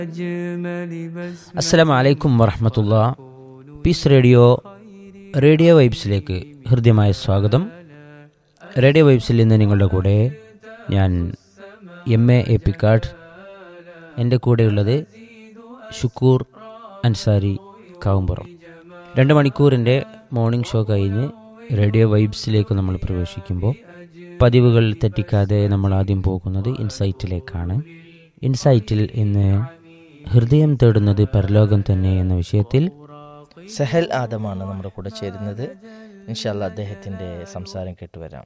അസ്സലാം വലൈക്കും വറഹമത്തുള്ള പീസ് റേഡിയോ റേഡിയോ വൈബ്സിലേക്ക് ഹൃദ്യമായ സ്വാഗതം റേഡിയോ വൈബ്സിൽ ഇന്ന് നിങ്ങളുടെ കൂടെ ഞാൻ എം എ എ പിക്കാട് എൻ്റെ കൂടെയുള്ളത് ഷുക്കൂർ അൻസാരി കാവുമ്പുറം രണ്ട് മണിക്കൂറിൻ്റെ മോർണിംഗ് ഷോ കഴിഞ്ഞ് റേഡിയോ വൈബ്സിലേക്ക് നമ്മൾ പ്രവേശിക്കുമ്പോൾ പതിവുകൾ തെറ്റിക്കാതെ നമ്മൾ ആദ്യം പോകുന്നത് ഇൻസൈറ്റിലേക്കാണ് ഇൻസൈറ്റിൽ ഇന്ന് ഹൃദയം തേടുന്നത് പരലോകം തന്നെ എന്ന വിഷയത്തിൽ സഹൽ ആദമാണ് നമ്മുടെ കൂടെ ചേരുന്നത് ഇൻഷാല്ല അദ്ദേഹത്തിന്റെ സംസാരം കേട്ടുവരാം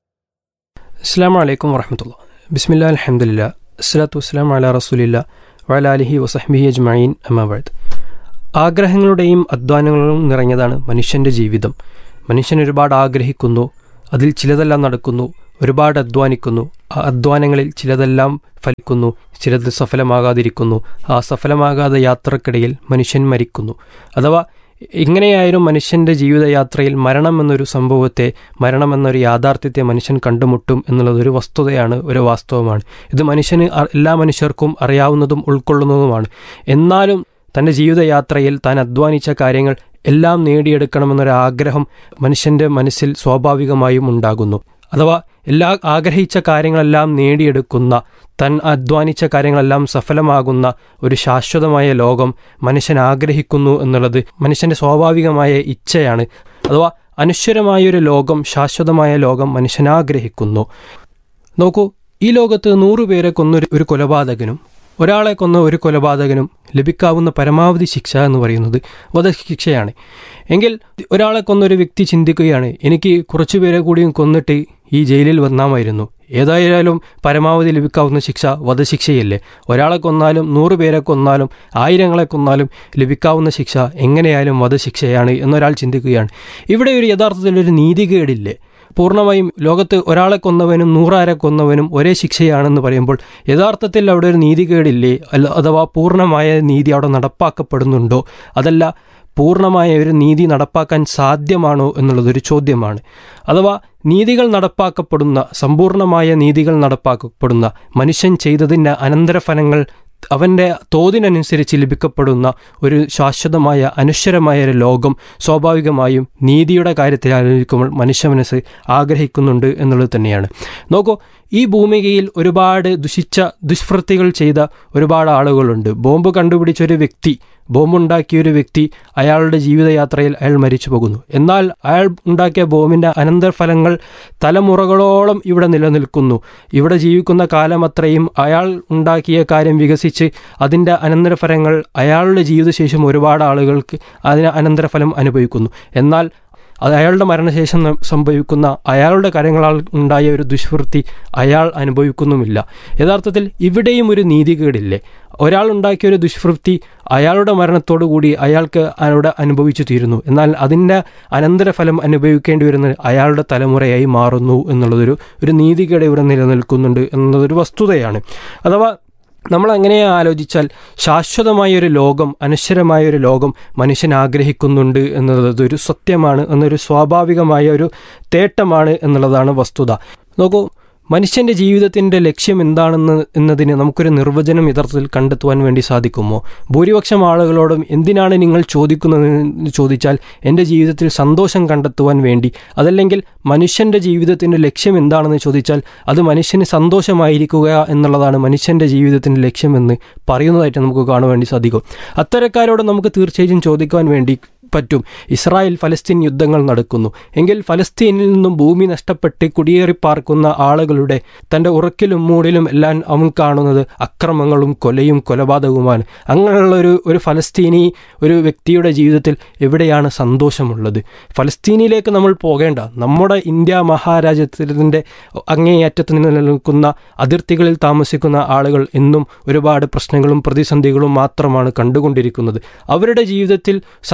അസ്സാം വലൈക്കും വറഹമത്തുള്ള ബിസ്മില്ല അലഹമുല്ല അസ്സലാത്തു വസ്സലാം അല റസൂലില്ല വല അലിഹി വസഹ്ബിഹി അജ്മീൻ അമാബാദ് ആഗ്രഹങ്ങളുടെയും അധ്വാനങ്ങളും നിറഞ്ഞതാണ് മനുഷ്യൻ്റെ ജീവിതം മനുഷ്യൻ ഒരുപാട് ആഗ്രഹിക്കുന്നു അതിൽ ചിലതെല്ലാം നടക്കുന്നു ഒരുപാട് അധ്വാനിക്കുന്നു ആ അധ്വാനങ്ങളിൽ ചിലതെല്ലാം ഫലിക്കുന്നു ചിലത് സഫലമാകാതിരിക്കുന്നു ആ സഫലമാകാതെ യാത്രക്കിടയിൽ മനുഷ്യൻ മരിക്കുന്നു അഥവാ എങ്ങനെയായാലും മനുഷ്യൻ്റെ ജീവിതയാത്രയിൽ മരണം എന്നൊരു സംഭവത്തെ മരണം എന്നൊരു യാഥാർത്ഥ്യത്തെ മനുഷ്യൻ കണ്ടുമുട്ടും എന്നുള്ളത് ഒരു വസ്തുതയാണ് ഒരു വാസ്തവമാണ് ഇത് മനുഷ്യന് അ- എല്ലാ മനുഷ്യർക്കും അറിയാവുന്നതും ഉൾക്കൊള്ളുന്നതുമാണ് എന്നാലും തൻ്റെ ജീവിതയാത്രയിൽ താൻ അധ്വാനിച്ച കാര്യങ്ങൾ എല്ലാം നേടിയെടുക്കണമെന്നൊരു ആഗ്രഹം മനുഷ്യൻ്റെ മനസ്സിൽ സ്വാഭാവികമായും ഉണ്ടാകുന്നു അഥവാ എല്ലാ ആഗ്രഹിച്ച കാര്യങ്ങളെല്ലാം നേടിയെടുക്കുന്ന താൻ അധ്വാനിച്ച കാര്യങ്ങളെല്ലാം സഫലമാകുന്ന ഒരു ശാശ്വതമായ ലോകം മനുഷ്യൻ ആഗ്രഹിക്കുന്നു എന്നുള്ളത് മനുഷ്യന്റെ സ്വാഭാവികമായ ഇച്ഛയാണ് അഥവാ അനശ്വരമായൊരു ലോകം ശാശ്വതമായ ലോകം മനുഷ്യൻ ആഗ്രഹിക്കുന്നു നോക്കൂ ഈ ലോകത്ത് നൂറുപേരെ കൊന്നൊരു ഒരു കൊലപാതകനും ഒരാളെ കൊന്ന ഒരു കൊലപാതകനും ലഭിക്കാവുന്ന പരമാവധി ശിക്ഷ എന്ന് പറയുന്നത് വധശിക്ഷയാണ് എങ്കിൽ ഒരാളെ കൊന്ന ഒരു വ്യക്തി ചിന്തിക്കുകയാണ് എനിക്ക് കുറച്ചുപേരെ കൂടിയും കൊന്നിട്ട് ഈ ജയിലിൽ വന്നാമായിരുന്നു ഏതായാലും പരമാവധി ലഭിക്കാവുന്ന ശിക്ഷ വധശിക്ഷയല്ലേ ഒരാളെ കൊന്നാലും നൂറ് പേരെ കൊന്നാലും ആയിരങ്ങളെ കൊന്നാലും ലഭിക്കാവുന്ന ശിക്ഷ എങ്ങനെയായാലും വധശിക്ഷയാണ് എന്നൊരാൾ ചിന്തിക്കുകയാണ് ഇവിടെ ഒരു യഥാർത്ഥത്തിൽ ഒരു നീതികേടില്ലേ പൂർണ്ണമായും ലോകത്ത് ഒരാളെ കൊന്നവനും നൂറാരെ കൊന്നവനും ഒരേ ശിക്ഷയാണെന്ന് പറയുമ്പോൾ യഥാർത്ഥത്തിൽ അവിടെ ഒരു നീതികേടില്ലേ അല്ല അഥവാ പൂർണ്ണമായ നീതി അവിടെ നടപ്പാക്കപ്പെടുന്നുണ്ടോ അതല്ല പൂർണ്ണമായ ഒരു നീതി നടപ്പാക്കാൻ സാധ്യമാണോ എന്നുള്ളതൊരു ചോദ്യമാണ് അഥവാ നീതികൾ നടപ്പാക്കപ്പെടുന്ന സമ്പൂർണമായ നീതികൾ നടപ്പാക്കപ്പെടുന്ന മനുഷ്യൻ ചെയ്തതിൻ്റെ അനന്തരഫലങ്ങൾ അവൻ്റെ തോതിനനുസരിച്ച് ലഭിക്കപ്പെടുന്ന ഒരു ശാശ്വതമായ അനശ്വരമായ ഒരു ലോകം സ്വാഭാവികമായും നീതിയുടെ കാര്യത്തിൽ ആലോചിക്കുമ്പോൾ മനുഷ്യ മനസ്സ് ആഗ്രഹിക്കുന്നുണ്ട് എന്നുള്ളത് തന്നെയാണ് നോക്കൂ ഈ ഭൂമികയിൽ ഒരുപാട് ദുഷിച്ച ദുഷ്പ്രവൃത്തികൾ ചെയ്ത ഒരുപാട് ആളുകളുണ്ട് ബോംബ് കണ്ടുപിടിച്ച ഒരു വ്യക്തി ബോംബുണ്ടാക്കിയ ഒരു വ്യക്തി അയാളുടെ ജീവിതയാത്രയിൽ അയാൾ മരിച്ചു പോകുന്നു എന്നാൽ അയാൾ ഉണ്ടാക്കിയ ബോംബിന്റെ അനന്തരഫലങ്ങൾ തലമുറകളോളം ഇവിടെ നിലനിൽക്കുന്നു ഇവിടെ ജീവിക്കുന്ന കാലമത്രയും അയാൾ ഉണ്ടാക്കിയ കാര്യം വികസിച്ച് അതിൻ്റെ അനന്തരഫലങ്ങൾ അയാളുടെ ജീവിതശേഷം ഒരുപാട് ആളുകൾക്ക് അതിന് അനന്തരഫലം അനുഭവിക്കുന്നു എന്നാൽ അത് അയാളുടെ മരണശേഷം ന- സംഭവിക്കുന്ന അയാളുടെ കാര്യങ്ങളാൽ ഉണ്ടായ ഒരു ദുഷ്വൃത്തി അയാൾ അനുഭവിക്കുന്നുമില്ല യഥാർത്ഥത്തിൽ ഇവിടെയും ഒരു നീതികേടില്ലേ ഒരാൾ ഉണ്ടാക്കിയ ഒരു ദുഷ്വൃത്തി അയാളുടെ മരണത്തോടു കൂടി അയാൾക്ക് അവിടെ അനുഭവിച്ചു തീരുന്നു എന്നാൽ അതിൻ്റെ അനന്തരഫലം അനുഭവിക്കേണ്ടി വരുന്നത് അയാളുടെ തലമുറയായി മാറുന്നു എന്നുള്ളതൊരു ഒരു നീതികേട് ഇവിടെ നിലനിൽക്കുന്നുണ്ട് എന്നുള്ളതൊരു വസ്തുതയാണ് അഥവാ നമ്മൾ അങ്ങനെ ആലോചിച്ചാൽ ശാശ്വതമായ ഒരു ലോകം അനശ്വരമായ ഒരു ലോകം മനുഷ്യൻ ആഗ്രഹിക്കുന്നുണ്ട് എന്നുള്ളത് ഒരു സത്യമാണ് എന്നൊരു സ്വാഭാവികമായ ഒരു തേട്ടമാണ് എന്നുള്ളതാണ് വസ്തുത നോക്കൂ മനുഷ്യന്റെ ജീവിതത്തിന്റെ ലക്ഷ്യം എന്താണെന്ന് എന്നതിന് നമുക്കൊരു നിർവചനം യഥാർത്ഥത്തിൽ കണ്ടെത്തുവാൻ വേണ്ടി സാധിക്കുമോ ഭൂരിപക്ഷം ആളുകളോടും എന്തിനാണ് നിങ്ങൾ ചോദിക്കുന്നതെന്ന് ചോദിച്ചാൽ എൻ്റെ ജീവിതത്തിൽ സന്തോഷം കണ്ടെത്തുവാൻ വേണ്ടി അതല്ലെങ്കിൽ മനുഷ്യന്റെ ജീവിതത്തിന്റെ ലക്ഷ്യം എന്താണെന്ന് ചോദിച്ചാൽ അത് മനുഷ്യന് സന്തോഷമായിരിക്കുക എന്നുള്ളതാണ് മനുഷ്യന്റെ ജീവിതത്തിന്റെ ലക്ഷ്യമെന്ന് പറയുന്നതായിട്ട് നമുക്ക് കാണാൻ വേണ്ടി സാധിക്കും അത്തരക്കാരോട് നമുക്ക് തീർച്ചയായും ചോദിക്കുവാൻ വേണ്ടി പറ്റും ഇസ്രായേൽ ഫലസ്തീൻ യുദ്ധങ്ങൾ നടക്കുന്നു എങ്കിൽ ഫലസ്തീനിൽ നിന്നും ഭൂമി നഷ്ടപ്പെട്ട് കുടിയേറി പാർക്കുന്ന ആളുകളുടെ തൻ്റെ ഉറക്കിലും മൂടിലും എല്ലാം അവൻ കാണുന്നത് അക്രമങ്ങളും കൊലയും കൊലപാതകവുമാണ് അങ്ങനെയുള്ള ഒരു ഒരു ഫലസ്തീനി ഒരു വ്യക്തിയുടെ ജീവിതത്തിൽ എവിടെയാണ് സന്തോഷമുള്ളത് ഫലസ്തീനിലേക്ക് നമ്മൾ പോകേണ്ട നമ്മുടെ ഇന്ത്യ മഹാരാജ്യത്തിൻ്റെ അങ്ങേയറ്റത്ത് നിലനിൽക്കുന്ന അതിർത്തികളിൽ താമസിക്കുന്ന ആളുകൾ എന്നും ഒരുപാട് പ്രശ്നങ്ങളും പ്രതിസന്ധികളും മാത്രമാണ് കണ്ടുകൊണ്ടിരിക്കുന്നത് അവരുടെ ജീവിതത്തിൽ സന്തോഷം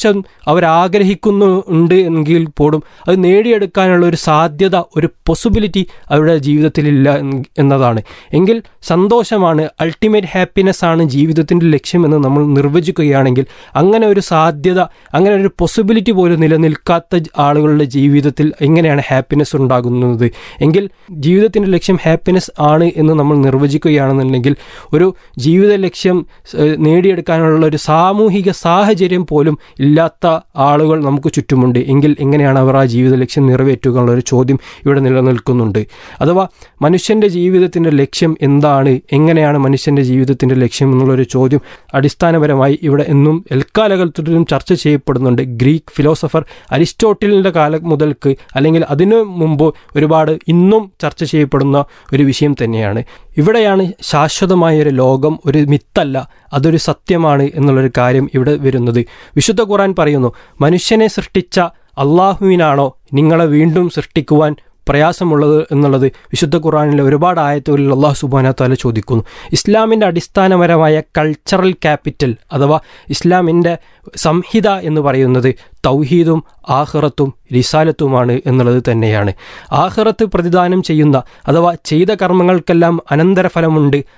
സന്തോഷം അവരാഗ്രഹിക്കുന്നുണ്ട് എങ്കിൽ പോലും അത് നേടിയെടുക്കാനുള്ള ഒരു സാധ്യത ഒരു പോസിബിലിറ്റി അവരുടെ ജീവിതത്തിലില്ല എന്ന് എന്നതാണ് എങ്കിൽ സന്തോഷമാണ് അൾട്ടിമേറ്റ് ഹാപ്പിനെസ് ആണ് ജീവിതത്തിൻ്റെ ലക്ഷ്യമെന്ന് നമ്മൾ നിർവചിക്കുകയാണെങ്കിൽ അങ്ങനെ ഒരു സാധ്യത അങ്ങനെ ഒരു പോസിബിലിറ്റി പോലും നിലനിൽക്കാത്ത ആളുകളുടെ ജീവിതത്തിൽ എങ്ങനെയാണ് ഹാപ്പിനെസ് ഉണ്ടാകുന്നത് എങ്കിൽ ജീവിതത്തിൻ്റെ ലക്ഷ്യം ഹാപ്പിനെസ് ആണ് എന്ന് നമ്മൾ നിർവചിക്കുകയാണെന്നുണ്ടെങ്കിൽ ഒരു ജീവിത ലക്ഷ്യം ഏഹ്, നേടിയെടുക്കാനുള്ള ഒരു സാമൂഹിക സാഹചര്യം പോലും ഇല്ലാത്ത ആളുകൾ നമുക്ക് ചുറ്റുമുണ്ട് എങ്കിൽ എങ്ങനെയാണ് അവർ ആ ജീവിത ലക്ഷ്യം നിറവേറ്റുക എന്നുള്ള ഒരു ചോദ്യം ഇവിടെ നിലനിൽക്കുന്നുണ്ട് അഥവാ മനുഷ്യൻ്റെ ജീവിതത്തിൻ്റെ ലക്ഷ്യം എന്താണ് എങ്ങനെയാണ് മനുഷ്യൻ്റെ ജീവിതത്തിൻ്റെ ലക്ഷ്യം എന്നുള്ളൊരു ചോദ്യം അടിസ്ഥാനപരമായി ഇവിടെ എന്നും എൽക്കാലഘട്ടത്തിലും ചർച്ച ചെയ്യപ്പെടുന്നുണ്ട് ഗ്രീക്ക് ഫിലോസഫർ അരിസ്റ്റോട്ടിലിൻ്റെ കാലം മുതൽക്ക് അല്ലെങ്കിൽ അതിനു മുമ്പ് ഒരുപാട് ഇന്നും ചർച്ച ചെയ്യപ്പെടുന്ന ഒരു വിഷയം തന്നെയാണ് ഇവിടെയാണ് ശാശ്വതമായ ഒരു ലോകം ഒരു മിത്തല്ല അതൊരു സത്യമാണ് എന്നുള്ളൊരു കാര്യം ഇവിടെ വരുന്നത് വിശുദ്ധ ഖുറാൻ പറയുന്നു മനുഷ്യനെ സൃഷ്ടിച്ച അള്ളാഹുവിനാണോ നിങ്ങളെ വീണ്ടും സൃഷ്ടിക്കുവാൻ പ്രയാസമുള്ളത് എന്നുള്ളത് വിശുദ്ധ ഖുറാനിലെ ഒരുപാട് ആയത്തുകളിൽ അള്ളാഹു സുബാന താല ചോദിക്കുന്നു ഇസ്ലാമിൻ്റെ അടിസ്ഥാനപരമായ കൾച്ചറൽ ക്യാപിറ്റൽ അഥവാ ഇസ്ലാമിൻ്റെ സംഹിത എന്ന് പറയുന്നത് തൗഹീദും ആഹ്റത്തും റിസാലത്തുമാണ് എന്നുള്ളത് തന്നെയാണ് ആഹ്റത്ത് പ്രതിദാനം ചെയ്യുന്ന അഥവാ ചെയ്ത കർമ്മങ്ങൾക്കെല്ലാം അനന്തരഫലമുണ്ട്